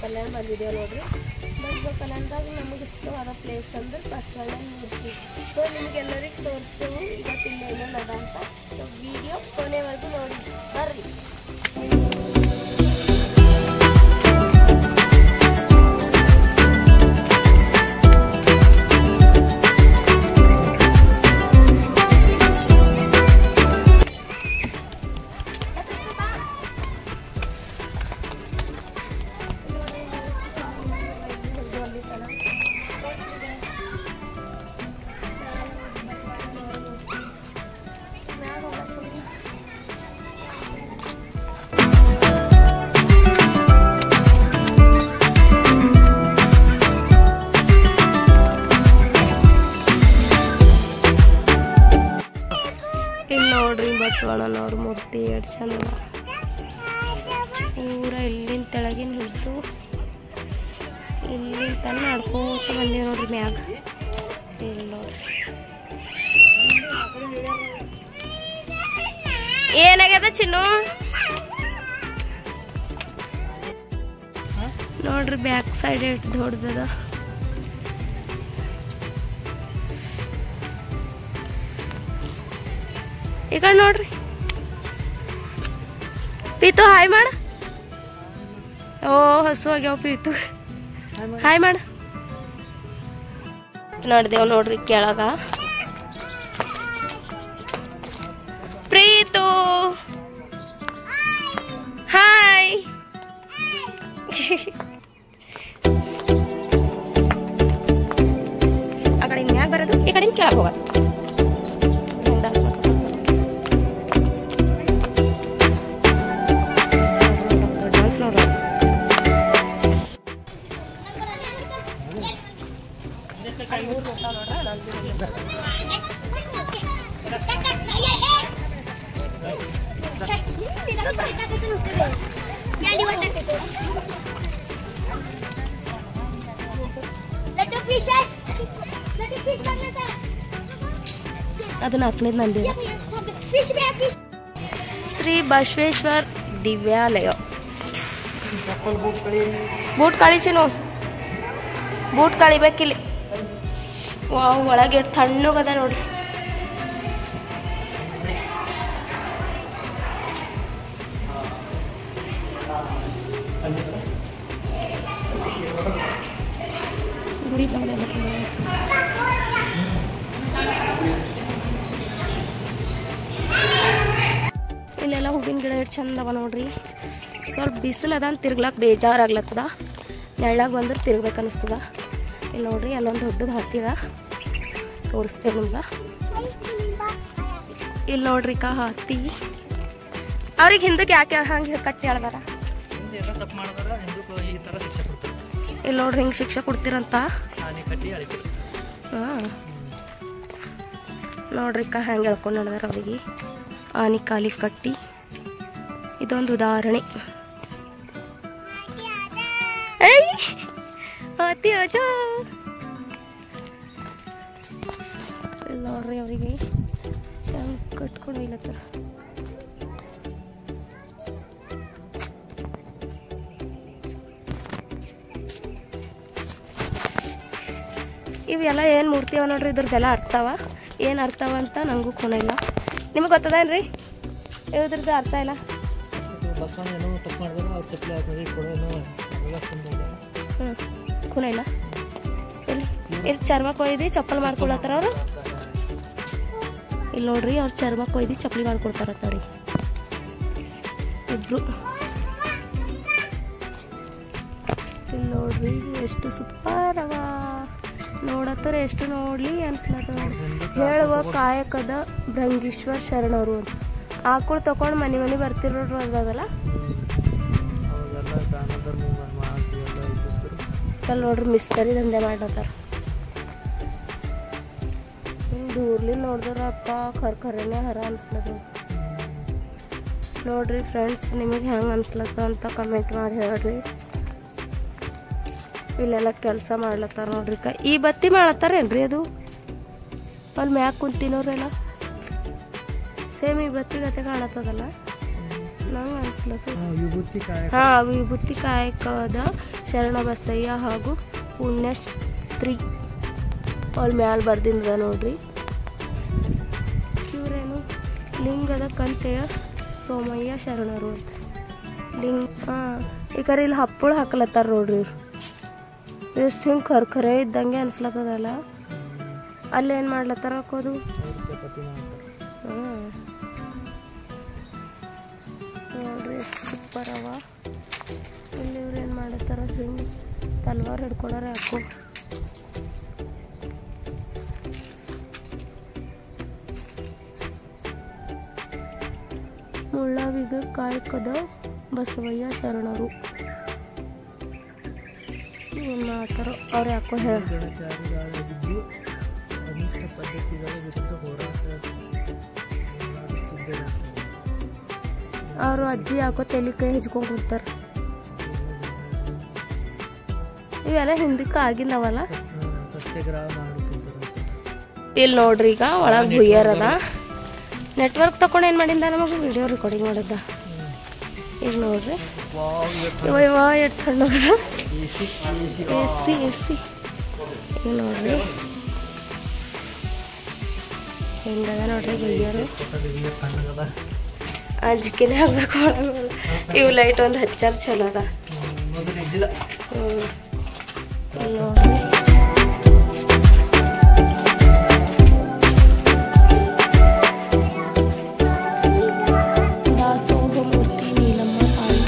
ಕಲ್ಯಾಣ ಬಂದಿದ್ದೇವೆ ನೋಡ್ರಿ ಬಸವ ಕಲ್ಯಾಣದಾಗ ನಮಗೆ ಇಷ್ಟವಾದ ಪ್ಲೇಸ್ ಅಂದ್ರೆ ಬಸವಣ್ಣನ ಮೂರ್ತಿ ಸೊ ನಿಮಗೆಲ್ಲರಿಗೂ ತೋರಿಸ್ತೇವೆ ಇವತ್ತಿನ ಏನೇನು ಅದ ಅಂತ ಸೊ ವಿಡಿಯೋ ಕೊನೆವರೆಗೂ ನೋಡಿ ಬರ್ರಿ ಇಲ್ಲಿ ನೋಡ್ರಿ ಬಸವಣ್ಣನವ್ರ ಮೂರ್ತಿ ಎಷ್ಟು ಚಂದ ಅದ. ಪೂರ ಇಲ್ಲಿನ ತೆಳಗಿನ ಹಿಡಿದು ಇಲ್ಲಿ ತನ ನಡ್ಕೋತ ಬಂದೀವಿ ನೋಡ್ರಿ ಮ್ಯಾಗ ಇಲ್ಲಿ ನೋಡ್ರಿ ಏನಾಗ್ಯದ ಚಿನ್ನು ನೋಡ್ರಿ ಬ್ಯಾಕ್ ಸೈಡ್ ಎಷ್ಟು ದೊಡ್ಡದ ಈ ಕಡೆ ನೋಡ್ರಿ ಪೀತು ಹಾಯ್ ಮಾಡ ಓ ಹಸು ಆಗ್ಯಾವ ಪೀತು ಹಾಯ್ ಮಾಡ ನೋಡ್ದೇವ್ ನೋಡ್ರಿ ಕೆಳಗ ಪ್ರೀತು ಹಾಯ್ ಆ ಕಡೆ ಮ್ಯಾಗ ಬರೋದು ಈ ಕಡೆ ಕೆಳಗೆ ಹೋಗೋದು ಡಾನ್ಸ್ ಮಾಡ್ಕೊಂಡು ಡಾನ್ಸ್ ನೋಡ್ರಿ ಅದನ್ನ ಹಾಕ್ನೇದು ನಂದಿ ಶ್ರೀ ಬಸವೇಶ್ವರ್ ದಿವ್ಯಾಲಯ ಬೂಟ್ ಕಳಿಸಿನು ಬೂಟ್ ಕಳಿಬೇಕಿಲ್ಲಿ ವಾವ್ ಒಳಗೆ ಎಷ್ಟು ತಣ್ಣಗದ ನೋಡಿ ಗುಡಿ ನೋಡಿ ಎಲ್ಲ ಕೆಳಗೆ ಐತಿ. ಇಲ್ಲೆಲ್ಲ ಹೂವಿನ ಗಿಡ ಎಷ್ಟು ಚಂದ ಅವ ನೋಡ್ರಿ ಸ್ವಲ್ಪ ಬಿಸಿಲು ಅದ ಅಂತ ತಿರ್ಗ್ಲಕ್ಕೆ ಬೇಜಾರಾಗ್ಲತ್ತದ ನೆಳ್ಳಾಗ ಬಂದ್ರೆ ತಿರ್ಗ್ಬೇಕು ಅನಿಸ್ತದ ಇಲ್ಲಿ ನೋಡ್ರಿ ಅಲ್ಲೊಂದು ದೊಡ್ಡದು ಹತ್ತಿದ ತೋರಿಸ್ತೇವೆ ನಿಮ್ಗೆ ಇಲ್ಲಿ ನೋಡ್ರಿ ಕಾ ಹತ್ತಿ ಅವ್ರಿಗೆ ಹಿಂದಕ್ಕೆ ಯಾಕೆ ಹಂಗೆ ಕಟ್ಟಿ ಹೇಳ್ದಾರ ಹಿಂದೆ ಏನೋ ತಪ್ಪು ಮಾಡಿದ್ರೆ ಹಿಂದಕ್ಕೂ ಈ ಥರ ಶಿಕ್ಷೆ ಕೊಡ್ತಾರೆ ಇಲ್ಲಿ ನೋಡ್ರಿ ಹಿಂಗೆ ಶಿಕ್ಷೆ ಕೊಡ್ತೀರಂತ ಆನೆ ಕಟ್ಟಿ ಅಳಿತೀವಿ ಹಾಂ ನೋಡ್ರಿ ಕಾ ಹೆಂಗೆ ಹೇಳ್ಕೊಂಡು ನಡೆದಾರ ಅವ್ರಿಗೆ ಆನಿ ಕಾಲಿಗೆ ಕಟ್ಟಿ ಇದೊಂದು ಉದಾಹರಣೆ ಏಯ್ ಅತಿ ಅಜಾ ಇಲ್ಲಿ ನೋಡ್ರಿ ಅವರಿಗೆ ಹೆಂಗೆ ಕಟ್ಕೊಂಡು ಒಯ್ಲತ್ತಾರ ಇವೆಲ್ಲ ಏನು ಮೂರ್ತಿ ಅವ ನೋಡ್ರಿ ಇದ್ರದ್ದೆಲ್ಲ ಅರ್ಥವ ಏನು ಅರ್ಥವ ಅಂತ ನನಗೂ ಖುನ ಇಲ್ಲ ನಿಮಗೆ ಗೊತ್ತದೇನ್ರಿ ಇದ್ರದ್ದು ಅರ್ಥ ಇಲ್ಲ ಬಸವಣ್ಣ ಏನೋ ತಪ್ಪು ಮಾಡಿದ್ರೆ ಅವ್ರು ಚಪ್ಪಲಿ ಹಾಕೋದು ಕೊಡೋನು ಎಲ್ಲ ತುಂಬಿದೆ ಹ್ಞೂ ಖುನ ಇಲ್ಲ ಇಲ್ಲಿ ಇಲ್ಲಿ ಚರ್ಮ ಕೊಯ್ದು ಚಪ್ಪಲ್ ಮಾಡ್ಕೊಳತ್ತಾರ ಅವರು ಇಲ್ಲಿ ನೋಡ್ರಿ ಅವ್ರು ಚರ್ಮ ಕೊಯ್ದು ಚಪ್ಪಲಿ ಮಾಡ್ಕೊಡ್ತಾರತ್ತ ಅವ್ರಿಗೆ ಇಬ್ರು ಇಲ್ಲಿ ನೋಡ್ರಿ ಎಷ್ಟು ಸೂಪರ್ ಅವ ನೋಡತ್ತರ ಎಷ್ಟು ನೋಡ್ಲಿ ಅನ್ಸ್ಲತ್ತದ ಹೇಳುವ ಕಾಯಕದ ಭೃಂಗೀಶ್ವರ್ ಶರಣರು ಅಂತ ಆಕಳು ತಕೊಂಡು ಮನೆ ಮನೆ ಬರ್ತಿರೋರು ಅದಲ್ಲ ಅವಾಗೆಲ್ಲ ದಾನ ಧರ್ಮ ಮಾಡಿ ಎಲ್ಲ ಇದ್ದಿದ್ರು ಅಲ್ಲಿ ನೋಡ್ರಿ ಮಿಸ್ತರಿ ದಂಧೆ ಮಾಡತ್ತಾರ ದೂರ್ಲಿ ನೋಡಿದ್ರಪ್ಪ ಖರ್ ಖರನೆ ಹರ ಅನ್ಸ್ಲದು ನೋಡ್ರಿ ಫ್ರೆಂಡ್ಸ್ ನಿಮಗೆ ಹೆಂಗೆ ಅನ್ಸ್ಲತ್ತ ಅಂತ ಕಮೆಂಟ್ ಮಾಡಿ ಹೇಳ್ರಿ ಇಲ್ಲೆಲ್ಲ ಕೆಲಸ ಮಾಡ್ಲತ್ತಾರ ನೋಡ್ರಿ ಕ ಈ ಬತ್ತಿ ಮಾಡತ್ತಾರೇನ್ರಿ ಅದು ಅಲ್ಲಿ ಮ್ಯಾಗ ಕುಂತಿನವ್ರೆಲ್ಲ ಸೇಮ್ ಈ ಬತ್ತಿ ಗತೆ ಕಾಣತ್ತದಲ್ಲ ನಂಗೆ ಅನ್ಸ್ಲತ್ತ ವಿಭೂತಿ ಕಾಯ ಹಾ ವಿಭೂತಿ ಕಾಯಕದ ಶರಣಬಸಯ್ಯ ಹಾಗೂ ಪುಣ್ಯಶ್ರೀ ಅವ್ರ ಮ್ಯಾಲ ಬರ್ದಿಂದ ನೋಡ್ರಿ ಇವರೇನು ಲಿಂಗದ ಕಂತೆಯ ಸೋಮಯ್ಯ ಶರಣರು ಅಂತ ಲಿಂಗ ಹಾಂ ಈ ಕರೆ ಇಲ್ಲಿ ಹಪ್ಪಳ ಹಾಕ್ಲತ್ತಾರ ನೋಡ್ರಿ ಇವ್ರು ಎಷ್ಟು ಹಿಂಗೆ ಖರ್ಖರೆ ಇದ್ದಂಗೆ ಅನ್ಸ್ಲತ್ತದಲ್ಲ ಅಲ್ಲಿ ಏನು ಮಾಡ್ಲತ್ತಾರ ಹಾಕೋದು ಪ್ರತಿಮಾ ಅಂತಾರೆ ಹ್ಮ್. ನೋಡ್ರಿ ಎಷ್ಟು ಸೂಪರ್ ಅವ ಇಲ್ಲಿ ಇವ್ರು ಏನು ಮಾಡತ್ತಾರ ಹಿಂಗೆ ತಲ್ವಾರ್ ಹಿಡ್ಕೊಳಾರ ಯಾಕೋ ಮುಳ್ಳವಿಗ ಕಾಯಕದ ಬಸವಯ್ಯ ಶರಣರು ಏನು ಮಾಡ್ತಾರೋ ಅವ್ರು ಯಾಕೋ ಹೇಳ ಗಣಚಾರಿಗಳಾಗಿದ್ದು ಅನಿಷ್ಟ ಪದ್ಧತಿಗಳ ವಿರುದ್ಧ ಹೋರಾಟ ಮಾಡುತ್ತಿದ್ದರು ಅವರು ಅಜ್ಜಿ ಯಾಕೋ ತಲೆ ಕೈ ಹೆಚ್ಕೊಂಡು ಕೂತಾರ ಇವೆಲ್ಲ ಹಿಂದಕ್ಕೆ ಆಗಿಲ್ಲವಲ್ಲ ಸತ್ಯಾಗ್ರಹ ಮಾಡುತ್ತಿದ್ದರು ಇಲ್ಲಿ ನೋಡ್ರಿ ಈಗ ಒಳಗೆ ಹುಯ್ಯರ್ ಅದ ನೆಟ್ವರ್ಕ್ ತಕೊಂಡು ಏನು ಮಾಡಿಂದ ನಮಗೆ ವಿಡಿಯೋ ರೆಕಾರ್ಡಿಂಗ್ ಮಾಡಿದ್ದ ಈಗ ನೋಡ್ರಿ ವಾವ್ ಇವ ಇವ ಎಷ್ಟು ತಣ್ಣಗದ AC AC S C S C ಈಗ ನೋಡ್ರಿ ಹೆಂಗದ ನೋಡ್ರಿ ಹುಯ್ಯರು ತಣ್ಣಗದ ಅಂಜಿಕೆನೆ ಆಗ್ಬೇಕು ಒಳಗೆ ಇವು ಲೈಟ್ ಒಂದು ಹಚ್ಚಾರ ಚಲೋ ಅದ ಮೊದಲು ಇದ್ದಿಲ್ಲ ಹ್ಮ್. ಇಲ್ಲಿ ನೋಡ್ರಿ ದಾಸೋಹ ಮೂರ್ತಿ ನೀಲಮ್ಮ ತಾಯಿ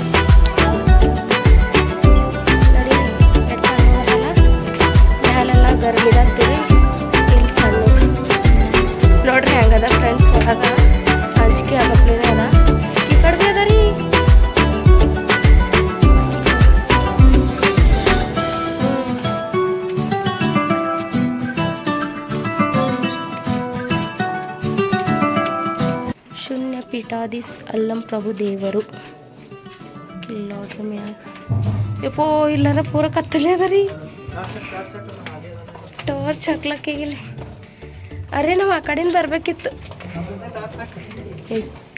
ನೋಡಿ ಎಷ್ಟ್ ತಣ್ಣಗದಲ್ಲ? ಮ್ಯಾಲೆಲ್ಲ ಗರ್ಮಿದಂತೀರಿ ಇಲ್ಲಿ ತಣ್ಣಗೆ ನೋಡ್ರಿ ಹೆಂಗದ ಫ್ರೆಂಡ್ಸ್ ಒಳಗ ಅಂಜಿಕೆ ಆಗಪ್ಲೇನೆ ಅದ ಈ ಕಡೆ ಅದ ರೀ ಶೂನ್ಯ ಪೀಠಾಧೀಸ್ ಅಲ್ಲಂ ಪ್ರಭು ದೇವರು ಇಲ್ಲಿ ನೋಡ್ರಿ ಮ್ಯಾಗ ಯಪ್ಪೋ ಇಲ್ಲಾರ ಪೂರ ಕತ್ತಲೆ ಅದ ರೀ ಟಾರ್ಚ್ ಹಾಕ್ಲಕ್ಕಾಗಿಲ್ಲ ಅರೆ ನಾವು ಆ ಕಡೆಯಿಂದ ಬರ್ಬೇಕಿತ್ತು ಈಗ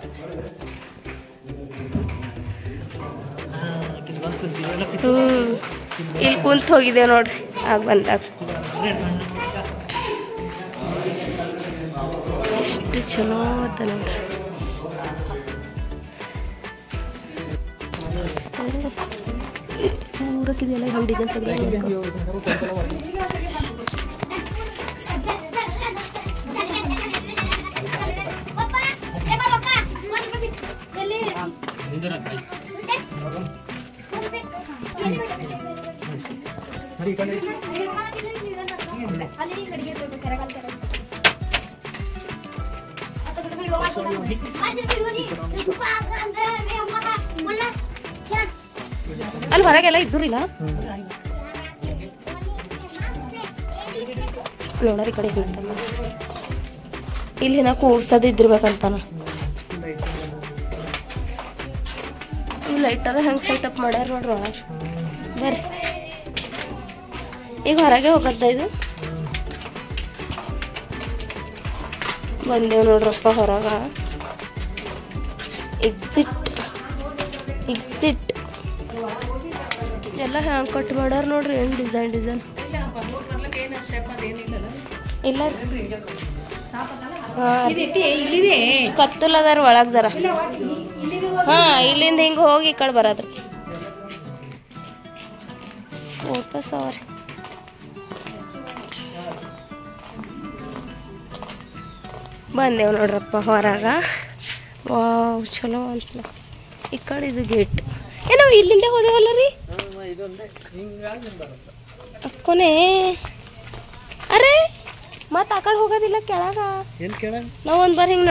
ಹ್ಮ್ ಇಲ್ಲಿ ಕುಂತ ಹೋಗಿದ್ದೇವೆ ನೋಡ್ರಿ ಆಗ ಬಂದಾಗ ಎಷ್ಟು ಚಲೋ ಅದ ನೋಡ್ರಿ ಪೂರಕ್ಕಿದೆಲ್ಲ ಹೆಂಗೆ ಡಿಸೈನ್ ತೆಗೆದ ಅಲ್ಲಿ ಹೊರಗೆಲ್ಲ ಇದ್ದುರಿಲ್ಲ ನೋಡರಿ ಕಡೆ ನಿಂತಾನ. ಇಲ್ಲಿ ನಾ ಕೂಡ್ಸೋದು ಇದ್ದಿರ್ಬೇಕಂತಾನ ಈ ಲೈಟರ್ ಹೆಂಗೆ ಸೆಟಪ್ ಮಾಡ್ಯಾರ ನೋಡ್ರಿ ಒಳಗೆ ಬರ್ರಿ ಈಗ ಹೊರಗೆ ಹೋಗತ್ತ ಇದು ಬಂದೇವು ನೋಡ್ರಪ್ಪ ಹೊರಗ ಎಕ್ಸಿಟ್ ಎಕ್ಸಿಟ್ ಎಲ್ಲ ಹ್ಯಾಂಗ್ ಕಟ್ ಮಾಡ್ಯಾರ ನೋಡ್ರಿ ಏನು ಡಿಸೈನ್ ಡಿಸೈನ್ ಇಲ್ಲ ಕತ್ತಲದಾರ ಒಳಗ್ ಜರ ಹಾ ಇಲ್ಲಿಂದ ಹಿಂಗ ಹೋಗಿ ಈ ಕಡೆ ಬರದ್ರಿ ಫೋಟೋಸ್ ಅವ್ರಿ ಬಂದೇವ್ ನೋಡ್ರಪ್ಪ ಹೊರಗ ವಾವ್ ಚಲೋ ಅನ್ಸಲ ಈ ಕಡೆ ಇದು ಗೇಟ್ ಏ ನಾವು ಇಲ್ಲಿಂದ ಹೋದೇವಲ್ಲ ರೀ ಇದೊಂದೇ ಹಿಂಗಾಗಿ ಬರುತ್ತೆ ಅಕ್ಕೋನೆ ಅರೆ ಮತ್ತ ಆ ಕಡೆ ಹೋಗೋದಿಲ್ಲ ಕೆಳಗ ಏನು ಕೇಳ ನಾವ್ ಒಂದ್ ಬಾರ್ ಹಿಂಗ್